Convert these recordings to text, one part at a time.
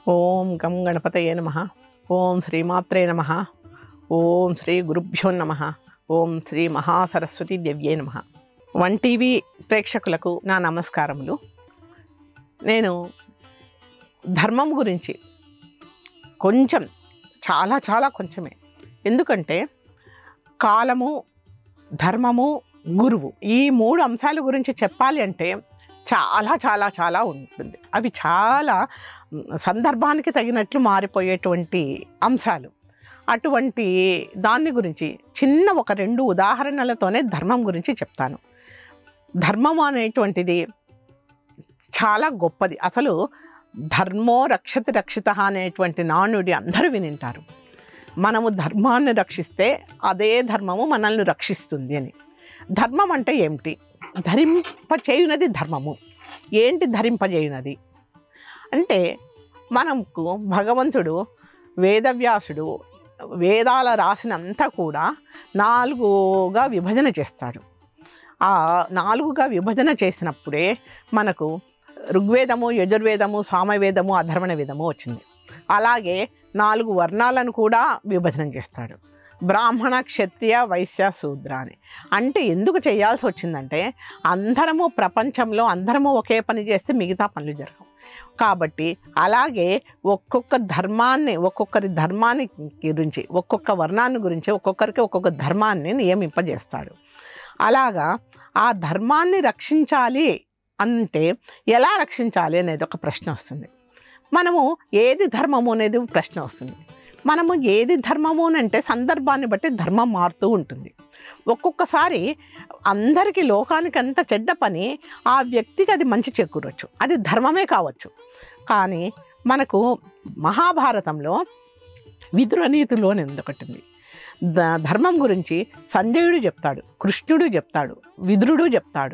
ఓం గం గణపతయే నమ ఓం శ్రీమాత్రే నమ ఓం శ్రీ గురుభ్యో నమ ఓం శ్రీ మహాసరస్వతి దేవ్యే నమ వన్ టీవీ ప్రేక్షకులకు నా నమస్కారములు నేను ధర్మం గురించి కొంచెం చాలా చాలా కొంచెమే ఎందుకంటే కాలము ధర్మము గురువు ఈ మూడు అంశాల గురించి చెప్పాలి అంటే చాలా చాలా చాలా ఉంటుంది అవి చాలా మ్, సందర్భానికి తగినట్లు మారిపోయేటువంటి అంశాలు అటువంటి దాని గురించి చిన్న ఒక రెండు ఉదాహరణలతోనే ధర్మం గురించి చెప్తాను ధర్మం అనేటువంటిది చాలా గొప్పది అసలు ధర్మో రక్షతి రక్షిత అనేటువంటి నానుడి అందరూ వినింటారు మనము ధర్మాన్ని రక్షిస్తే అదే ధర్మము మనల్ని రక్షిస్తుంది అని ధర్మం అంటే ఏమిటి ధరింపచేయునది ధర్మము ఏంటి ధరింపజేయునది అంటే మనకు భగవంతుడు వేదవ్యాసుడు వేదాల రాసినంతా కూడా నాలుగుగా విభజన చేస్తాడు ఆ నాలుగుగా విభజన చేసినప్పుడే మనకు ఋగ్వేదము యజుర్వేదము సామవేదము అధర్వణ వేదము వచ్చింది అలాగే నాలుగు వర్ణాలను కూడా విభజన చేస్తాడు బ్రాహ్మణ క్షత్రియ వైశ్య శూద్ర అని అంటే ఎందుకు చేయాల్సి వచ్చిందంటే అందరము ప్రపంచంలో అందరము ఒకే పని చేస్తే మిగతా పనులు జరగవు కాబట్టి అలాగే ఒక్కొక్క ధర్మాన్ని ఒక్కొక్కరి ధర్మాన్ని గురించి ఒక్కొక్క వర్ణాన్ని గురించి ఒక్కొక్కరికి ఒక్కొక్క ధర్మాన్ని నియమింపజేస్తాడు అలాగా ఆ ధర్మాన్ని రక్షించాలి అంటే ఎలా రక్షించాలి అనేది ఒక ప్రశ్న వస్తుంది మనము ఏది ధర్మము అనేది ప్రశ్న వస్తుంది మనము ఏది ధర్మము అని అంటే సందర్భాన్ని బట్టి ధర్మం మారుతూ ఉంటుంది ఒక్కొక్కసారి అందరికీ లోకానికి అంత చెడ్డ పని ఆ వ్యక్తికి అది మంచి చేకూరవచ్చు అది ధర్మమే కావచ్చు కానీ మనకు మహాభారతంలో విదురనీతిలో అని ఒకటి ఉంది ద- ధర్మం గురించి సంజయుడు చెప్తాడు కృష్ణుడు చెప్తాడు విదురుడు చెప్తాడు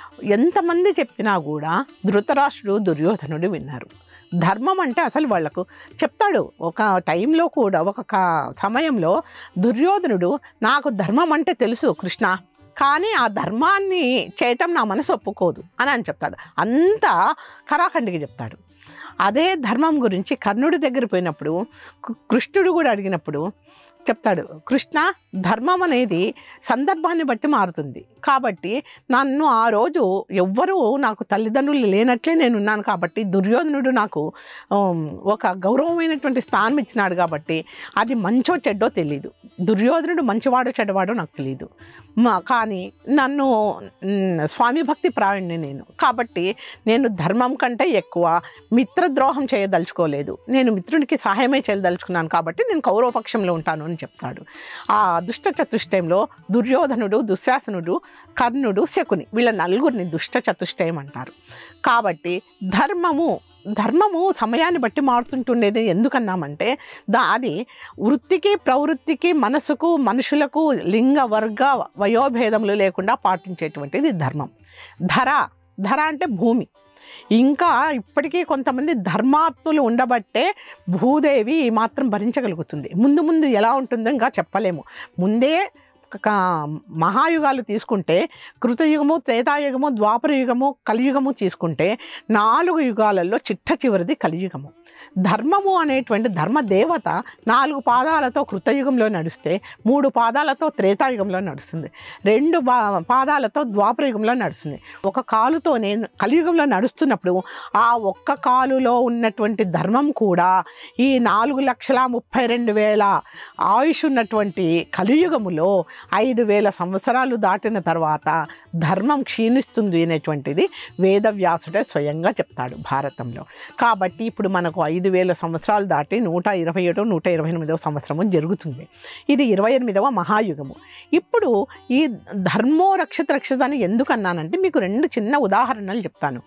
ఎంతమంది చెప్పినా కూడా ధృతరాష్ట్రుడు దుర్యోధనుడు విన్నారు ధర్మం అంటే అసలు వాళ్లకు చెప్తాడు ఒక టైంలో కూడా ఒక కా- సమయంలో దుర్యోధనుడు నాకు ధర్మం అంటే తెలుసు కృష్ణ కానీ ఆ ధర్మాన్ని చేయటం నా మనసు ఒప్పుకోదు అని అని చెప్తాడు అంత కరాఖండికి చెప్తాడు అదే ధర్మం గురించి కర్ణుడి దగ్గర పోయినప్పుడు కృ- కృష్ణుడు కూడా అడిగినప్పుడు చెప్తాడు కృష్ణ ధర్మం అనేది సందర్భాన్ని బట్టి మారుతుంది కాబట్టి నన్ను ఆ రోజు ఎవ్వరూ నాకు తల్లిదండ్రులు లేనట్లే నేను ఉన్నాను కాబట్టి దుర్యోధనుడు నాకు ఉమ్, ఒక గౌరవమైనటువంటి స్థానం ఇచ్చినాడు కాబట్టి అది మంచో చెడ్డో తెలియదు దుర్యోధనుడు మంచివాడో చెడ్డవాడో నాకు తెలియదు మా కానీ నన్ను మ్, స్వామి భక్తి ప్రావీణ్ణి నేను కాబట్టి నేను ధర్మం కంటే ఎక్కువ మిత్రద్రోహం చేయదలుచుకోలేదు నేను మిత్రునికి సహాయమే చేయదలుచుకున్నాను కాబట్టి నేను కౌరవపక్షంలో ఉంటాను అని చెప్తాడు ఆ దుష్ట చతుష్టయంలో దుర్యోధనుడు దుశ్శాసనుడు కర్ణుడు శకుని వీళ్ళ నలుగురిని దుష్ట చతుష్టయం అంటారు కాబట్టి ధర్మము ధర్మము సమయాన్ని బట్టి మారుతుంటుండేది ఎందుకన్నామంటే దా అది వృత్తికి ప్రవృత్తికి మనసుకు మనుషులకు లింగ వర్గ వయోభేదములు లేకుండా పాటించేటువంటిది ధర్మం ధర ధర అంటే భూమి ఇంకా ఇప్పటికీ కొంతమంది ధర్మాత్ములు ఉండబట్టే భూదేవి ఈ మాత్రం భరించగలుగుతుంది ముందు ముందు ఎలా ఉంటుందో ఇంకా చెప్పలేము ముందే ఒక మహాయుగాలు తీసుకుంటే కృతయుగము త్రేతాయుగము ద్వాపర యుగము కలియుగము తీసుకుంటే నాలుగు యుగాలలో చిట్ట చివరిది కలియుగము ధర్మము అనేటువంటి ధర్మ దేవత నాలుగు పాదాలతో కృతయుగంలో నడుస్తే మూడు పాదాలతో త్రేతాయుగంలో నడుస్తుంది రెండు బా పాదాలతో ద్వాపర యుగంలో నడుస్తుంది ఒక కాలుతోనే కలియుగంలో నడుస్తున్నప్పుడు ఆ ఒక్క కాలులో ఉన్నటువంటి ధర్మం కూడా ఈ నాలుగు లక్షల ముప్పై రెండు వేల ఆయుష్ ఉన్నటువంటి కలియుగములో ఐదు వేల సంవత్సరాలు దాటిన తర్వాత ధర్మం క్షీణిస్తుంది అనేటువంటిది వేదవ్యాసుడే స్వయంగా చెప్తాడు భారతంలో కాబట్టి ఇప్పుడు మనకు ఐదు వేల సంవత్సరాలు దాటి నూట ఇరవై ఏడో నూట ఇరవై ఎనిమిదవ సంవత్సరము జరుగుతుంది ఇది ఇరవై ఎనిమిదవ మహాయుగము ఇప్పుడు ఈ ధర్మో రక్షిత రక్షిత అని ఎందుకు అన్నానంటే మీకు రెండు చిన్న ఉదాహరణలు చెప్తాను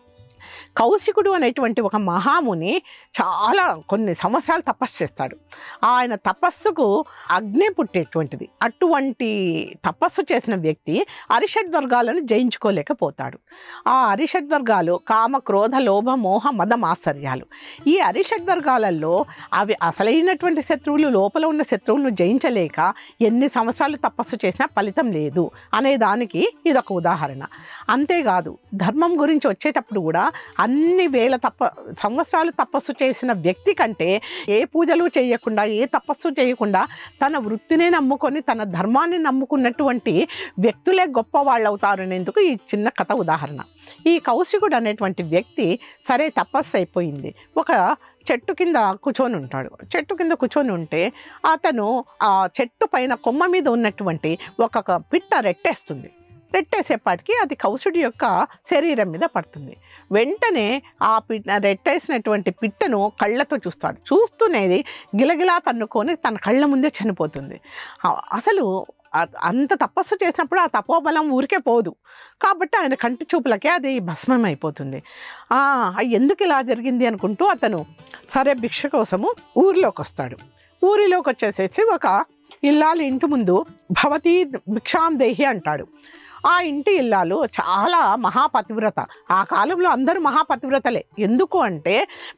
కౌశికుడు అనేటువంటి ఒక మహాముని చాలా కొన్ని సంవత్సరాలు తపస్సు చేస్తాడు ఆయన తపస్సుకు అగ్ని పుట్టేటువంటిది అటువంటి తపస్సు చేసిన వ్యక్తి అరిషడ్ వర్గాలను జయించుకోలేకపోతాడు ఆ అరిషడ్ వర్గాలు కామ క్రోధ లోభ మోహ మద మాత్సర్యాలు ఈ అరిషడ్ వర్గాలలో అవి అసలైనటువంటి శత్రువులు లోపల ఉన్న శత్రువులను జయించలేక ఎన్ని సంవత్సరాలు తపస్సు చేసినా ఫలితం లేదు అనే దానికి ఇదొక ఉదాహరణ అంతేకాదు ధర్మం గురించి వచ్చేటప్పుడు కూడా అన్ని వేల తప్ప సంవత్సరాలు తపస్సు చేసిన వ్యక్తి కంటే ఏ పూజలు చేయకుండా ఏ తపస్సు చేయకుండా తన వృత్తినే నమ్ముకొని తన ధర్మాన్ని నమ్ముకున్నటువంటి వ్యక్తులే గొప్ప వాళ్ళు అవుతారు అనేందుకు ఈ చిన్న కథ ఉదాహరణ ఈ కౌశికుడు అనేటువంటి వ్యక్తి సరే తపస్సు అయిపోయింది ఒక చెట్టు కింద కూర్చొని ఉంటాడు చెట్టు కింద కూర్చొని ఉంటే అతను ఆ చెట్టు పైన కొమ్మ మీద ఉన్నటువంటి ఒక పిట్ట రెట్టేస్తుంది రెట్టేసేపాటికి అది కౌసుడి యొక్క శరీరం మీద పడుతుంది వెంటనే ఆ పిట్ట రెట్టేసినటువంటి పిట్టను కళ్ళతో చూస్తాడు చూస్తూనేది గిలగిలా తన్నుకొని తన కళ్ళ ముందే చనిపోతుంది ఆ- అసలు అ- అంత తపస్సు చేసినప్పుడు ఆ తపోబలం ఊరికే పోదు కాబట్టి ఆయన కంటి చూపులకే అది భస్మం అయిపోతుంది ఆ, ఎందుకు ఇలా జరిగింది అనుకుంటూ అతను సరే భిక్ష కోసము ఊరిలోకి వస్తాడు ఊరిలోకి వచ్చేసేసి ఒక ఇల్లాలి ఇంటి ముందు భవతి భిక్షాం దేహి అంటాడు ఆ ఇంటి ఇల్లాలు చాలా మహాపతివ్రత ఆ కాలంలో అందరూ మహాపతివ్రతలే ఎందుకు అంటే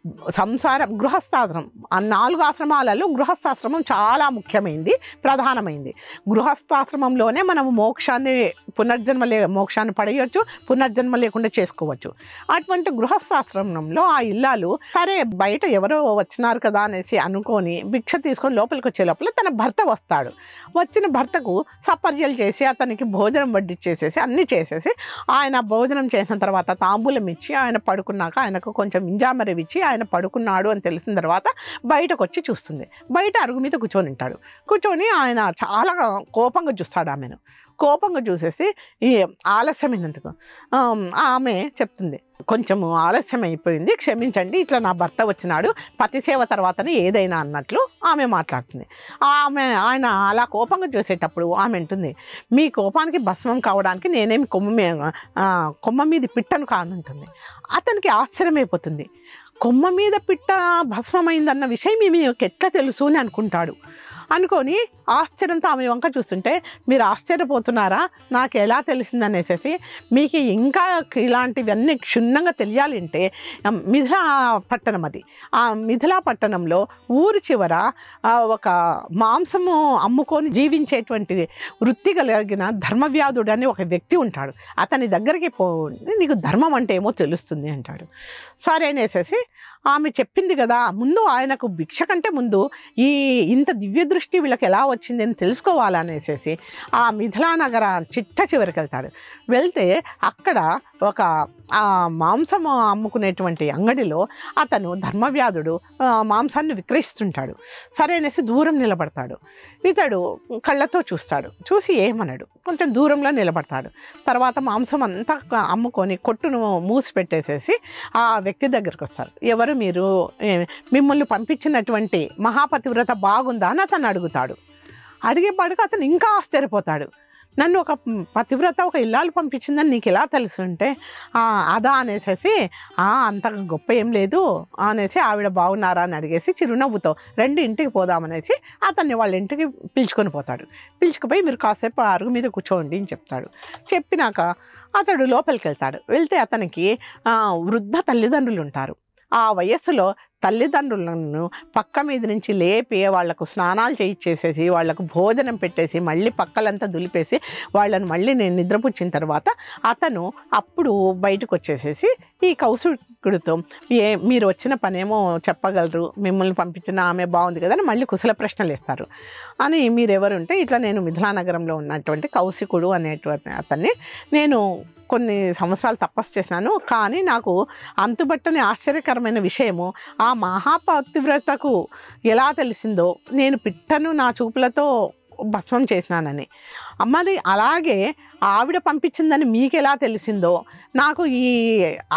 సంసారం గృహస్థాశ్రమం ఆ నాలుగు ఆశ్రమాలలో గృహస్థాశ్రమం చాలా ముఖ్యమైనది ప్రధానమైంది గృహస్థాశ్రమంలోనే మనము మోక్షాన్ని పునర్జన్మ లే మోక్షాన్ని పడేయచ్చు పునర్జన్మ లేకుండా చేసుకోవచ్చు అటువంటి గృహస్థాశ్రమంలో ఆ ఇల్లాలు సరే బయట ఎవరో వచ్చినారు కదా అనేసి అనుకొని భిక్ష తీసుకొని లోపలికి వచ్చే లోపల తన భర్త వస్తాడు వచ్చిన భర్తకు సపర్యలు చేసి అతనికి భోజనం వడ్డిచ్చేసేసి అన్నీ చేసేసి ఆయన భోజనం చేసిన తర్వాత తాంబూలం ఇచ్చి ఆయన పడుకున్నాక ఆయనకు కొంచెం ఇంజామరి ఇచ్చి ఆయన పడుకున్నాడు అని తెలిసిన తర్వాత బయటకు వచ్చి చూస్తుంది బయట అరుగు మీద కూర్చొని ఉంటాడు కూర్చొని ఆయన చాలా కోపంగా చూస్తాడు ఆమెను కోపంగా చూసేసి ఈ ఆలస్యమైనందుకు ఆమ్, ఆమె చెప్తుంది కొంచెము ఆలస్యం అయిపోయింది క్షమించండి ఇట్లా నా భర్త వచ్చినాడు పతి సేవ తర్వాతనే ఏదైనా అన్నట్లు ఆమె మాట్లాడుతుంది ఆమె ఆయన అలా కోపంగా చూసేటప్పుడు ఆమె అంటుంది మీ కోపానికి భస్మం కావడానికి నేనేమి కొమ్మ మీ ఆ, కొమ్మ మీద పిట్టను కానుంటుంది అతనికి ఆశ్చర్యమైపోతుంది కొమ్మ మీద పిట్ట భస్మమైందన్న విషయం మీకు ఎట్లా తెలుసు అని అనుకుంటాడు అనుకొని ఆశ్చర్యంతో ఆమె వంక చూస్తుంటే మీరు ఆశ్చర్యపోతున్నారా నాకు ఎలా తెలిసింది అనేసి మీకు ఇంకా ఇలాంటివన్నీ క్షుణ్ణంగా తెలియాలంటే ఆ, మిథిలా పట్టణం అది ఆ మిథిలా పట్టణంలో ఊరి చివర ఆ, ఒక మాంసము అమ్ముకొని జీవించేటువంటి వృత్తి కలిగిన ధర్మవ్యాధుడు అని ఒక వ్యక్తి ఉంటాడు అతని దగ్గరికి పో నీకు ధర్మం అంటే ఏమో తెలుస్తుంది అంటాడు సరే అనేసేసి ఆమె చెప్పింది కదా ముందు ఆయనకు భిక్ష కంటే ముందు ఈ ఇంత దివ్య దృష్టి వీళ్ళకి ఎలా వచ్చింది అని తెలుసుకోవాలనేసేసి ఆ మిథిలా నగర చిట్ట చివరికి వెళ్తాడు వెళ్తే అక్కడ ఒక ఆ మాంసం అమ్ముకునేటువంటి అంగడిలో అతను ధర్మవ్యాధుడు ఆ, మాంసాన్ని విక్రయిస్తుంటాడు సరే అనేసి దూరం నిలబడతాడు ఇతడు కళ్ళతో చూస్తాడు చూసి ఏమన్నాడు కొంచెం దూరంలో నిలబడతాడు తర్వాత మాంసం అంతా అమ్ముకొని కొట్టును మూసి పెట్టేసేసి ఆ వ్యక్తి దగ్గరికి వస్తారు ఎవరు మీరు ఏ- మిమ్మల్ని పంపించినటువంటి మహాపతివ్రత బాగుందా అని అతను అడుగుతాడు అడిగేపాడుకు అతను ఇంకా ఆశ్చర్యపోతాడు నన్ను ఒక పతివ్రత ఒక ఇల్లాలు పంపించిందని నీకు ఎలా తెలుసు అంటే "ఆ, అదా అనేసి "ఆ, అంత గొప్ప ఏం లేదు అనేసి ఆవిడ బాగున్నారా అని అడిగేసి చిరునవ్వుతో రెండు ఇంటికి పోదామనేసి అతన్ని వాళ్ళ ఇంటికి పిలుచుకొని పోతాడు పిలుచుకుపోయి మీరు కాసేపు ఆ అరుగు మీద కూర్చోండి అని చెప్తాడు చెప్పినాక అతడు లోపలికి వెళ్తాడు వెళ్తే అతనికి ఆ, వృద్ధ తల్లిదండ్రులు ఉంటారు ఆ వయస్సులో తల్లిదండ్రులను పక్క మీద నుంచి లేపి వాళ్లకు స్నానాలు చేయించేసేసి వాళ్లకు భోజనం పెట్టేసి మళ్ళీ పక్కలంతా దులిపేసి వాళ్ళని మళ్ళీ నేను నిద్రపుచ్చిన తర్వాత అతను అప్పుడు బయటకు వచ్చేసేసి ఈ కౌశికుడితో ఏ మీరు వచ్చిన పనేమో చెప్పగలరు మిమ్మల్ని పంపించిన ఆమె బాగుంది కదా అని మళ్ళీ కుశల ప్రశ్నలు ఇస్తారు అని మీరెవరు ఉంటే ఇట్లా నేను మిథిలా నగరంలో ఉన్నటువంటి కౌశికుడు అనేటువంటి అతన్ని నేను కొన్ని సంవత్సరాలు తపస్సు చేసినాను కానీ నాకు అంతుబట్టని ఆశ్చర్యకరమైన విషయము ఆ మహాపతివ్రతకు ఎలా తెలిసిందో నేను పిట్టను నా చూపులతో భస్మం చేసినానని మరి అలాగే ఆవిడ పంపించిందని మీకు ఎలా తెలిసిందో నాకు ఈ ఆ,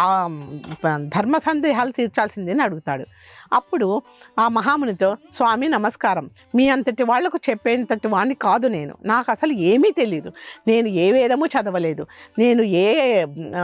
ధర్మ సందేహాలు తీర్చాల్సిందే అని అడుగుతాడు అప్పుడు ఆ మహామునితో స్వామి నమస్కారం మీ అంతటి వాళ్లకు చెప్పేంతటి వాడిని కాదు నేను నాకు అసలు ఏమీ తెలియదు నేను ఏ వేదము చదవలేదు నేను ఏ ఆ,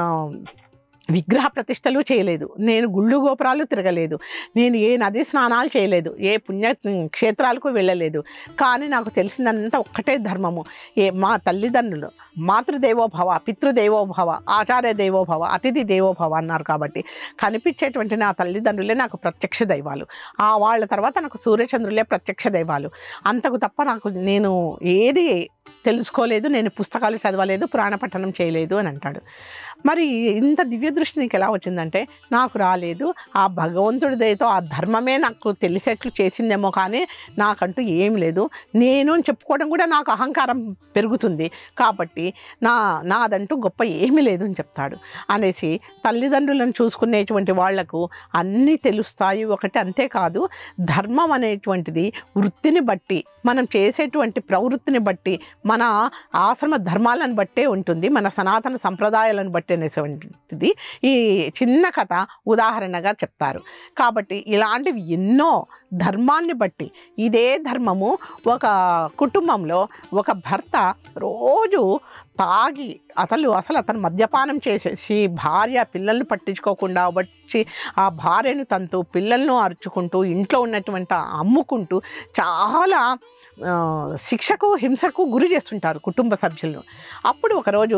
విగ్రహ ప్రతిష్టలు చేయలేదు నేను గుళ్ళు గోపురాలు తిరగలేదు నేను ఏ నది స్నానాలు చేయలేదు ఏ పుణ్య క్షేత్రాలకు వెళ్ళలేదు కానీ నాకు తెలిసిందంతా ఒక్కటే ధర్మము ఏ మా తల్లిదండ్రులు మాతృదేవోభవ పితృదేవోభవ ఆచార్య దేవోభవ అతిథి దేవోభవ అన్నారు కాబట్టి కనిపించేటువంటి నా తల్లిదండ్రులే నాకు ప్రత్యక్ష దైవాలు ఆ వాళ్ళ తర్వాత నాకు సూర్యచంద్రులే ప్రత్యక్ష దైవాలు అంతకు తప్ప నాకు నేను ఏది తెలుసుకోలేదు నేను పుస్తకాలు చదవలేదు పురాణ పఠనం చేయలేదు అని అంటాడు మరి ఇంత దివ్య దృష్టి నీకు ఎలా వచ్చిందంటే నాకు రాలేదు ఆ భగవంతుడి దయతో ఆ ధర్మమే నాకు తెలిసేట్లు చేసిందేమో కానీ నాకంటూ ఏం లేదు నేను అని చెప్పుకోవడం కూడా నాకు అహంకారం పెరుగుతుంది కాబట్టి నా నాదంటూ గొప్ప ఏమీ లేదు అని చెప్తాడు అనేసి తల్లిదండ్రులను చూసుకునేటువంటి వాళ్లకు అన్నీ తెలుస్తాయి ఒకటి అంతేకాదు ధర్మం అనేటువంటిది వృత్తిని బట్టి మనం చేసేటువంటి ప్రవృత్తిని బట్టి మన ఆశ్రమ ధర్మాలను బట్టే ఉంటుంది మన సనాతన సంప్రదాయాలను బట్టి అనేటువంటిది ఈ చిన్న కథ ఉదాహరణగా చెప్తారు కాబట్టి ఇలాంటివి ఎన్నో ధర్మాన్ని బట్టి ఇదే ధర్మము ఒక కుటుంబంలో ఒక భర్త రోజు తాగి అసలు అసలు అతను మద్యపానం చేసేసి భార్య పిల్లల్ని పట్టించుకోకుండా వచ్చి ఆ భార్యను తంతూ పిల్లలను అరుచుకుంటూ ఇంట్లో ఉన్నటువంటి అమ్ముకుంటూ చాలా ఆ, శిక్షకు హింసకు గురి చేస్తుంటారు కుటుంబ సభ్యులను అప్పుడు ఒకరోజు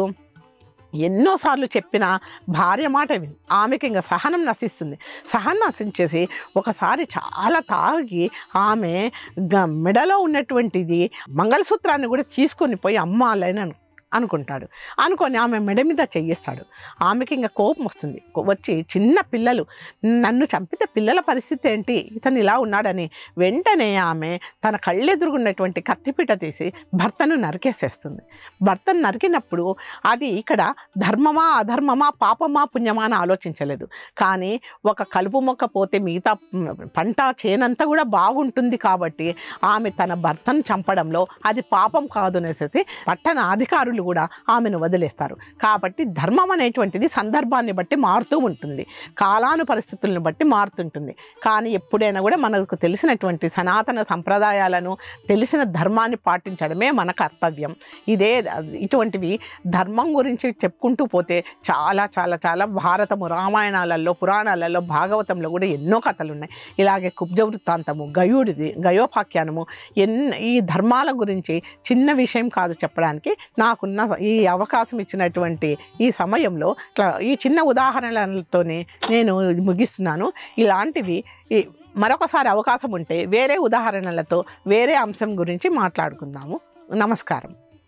ఎన్నోసార్లు చెప్పిన భార్య మాట విని ఆమెకి ఇంకా సహనం నశిస్తుంది సహనం నశించేసి ఒకసారి చాలా తాగి ఆమె గ- మెడలో ఉన్నటువంటిది మంగళసూత్రాన్ని కూడా తీసుకొని పోయి అమ్మాలని అను అనుకుంటాడు అనుకొని ఆమె మెడ మీద చెయ్యిస్తాడు ఆమెకి ఇంకా కోపం వస్తుంది కో- వచ్చి చిన్న పిల్లలు నన్ను చంపితే పిల్లల పరిస్థితి ఏంటి ఇతను ఇలా ఉన్నాడని వెంటనే ఆమె తన కళ్ళెదురుగున్నటువంటి కత్తిపీట తీసి భర్తను నరికేసేస్తుంది భర్తను నరికినప్పుడు అది ఇక్కడ ధర్మమా అధర్మమా పాపమా పుణ్యమా అని ఆలోచించలేదు కానీ ఒక కలుపు మొక్క పోతే మిగతా మ్, పంట చేనంతా కూడా బాగుంటుంది కాబట్టి ఆమె తన భర్తను చంపడంలో అది పాపం కాదు అనేసి పట్టణ అధికారులు కూడా ఆమెను వదిలేస్తారు కాబట్టి ధర్మం అనేటువంటిది సందర్భాన్ని బట్టి మారుతూ ఉంటుంది కాలాను పరిస్థితులను బట్టి మారుతుంటుంది కానీ ఎప్పుడైనా కూడా మనకు తెలిసినటువంటి సనాతన సంప్రదాయాలను తెలిసిన ధర్మాన్ని పాటించడమే మన కర్తవ్యం ఇదే ఇటువంటివి ధర్మం గురించి చెప్పుకుంటూ పోతే చాలా చాలా చాలా భారతము రామాయణాలలో పురాణాలలో భాగవతంలో కూడా ఎన్నో కథలు ఉన్నాయి ఇలాగే కుబ్జ వృత్తాంతము గయుడిది గయోపాఖ్యానము ఎన్ ఈ ధర్మాల గురించి చిన్న విషయం కాదు చెప్పడానికి నాకున్న ఈ అవకాశం ఇచ్చినటువంటి ఈ సమయంలో ఇట్లా ఈ చిన్న ఉదాహరణలతోనే నేను ముగిస్తున్నాను ఇలాంటివి ఈ మరొకసారి అవకాశం ఉంటే వేరే ఉదాహరణలతో వేరే అంశం గురించి మాట్లాడుకుందాము నమస్కారం